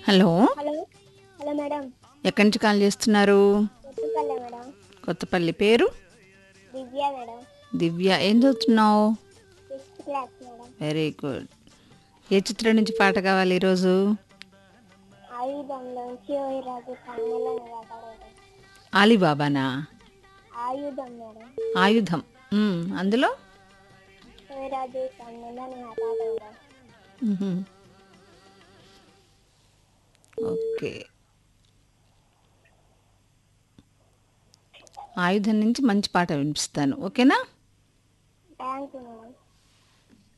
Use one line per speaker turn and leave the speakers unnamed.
Hello
hello hello madam
ఎక్కడి నుంచి call చేస్తున్నారు
కొత్తపల్లె మేడం
కొత్తపల్లి పేరు
దివ్య మేడం
దివ్య ఏం చదువుతున్నావు
sixth class madam
very good ఏ చిత్రం నుంచి పాట కావాలి ఈరోజు
ఆయుధంలోంచి రాజు కన్నులను వేటాడాడు
ఆలీబాబానా
ఆయుధం మేడం
ఆయుధం మ్మ్, అందులో
రాజు కన్నులను వేటాడాడు
మ్హూ. ఓకే ఆయుధం నుంచి మంచి పాట వినిపిస్తాను ఓకేనా
థ్యాంక్ యూ మేడం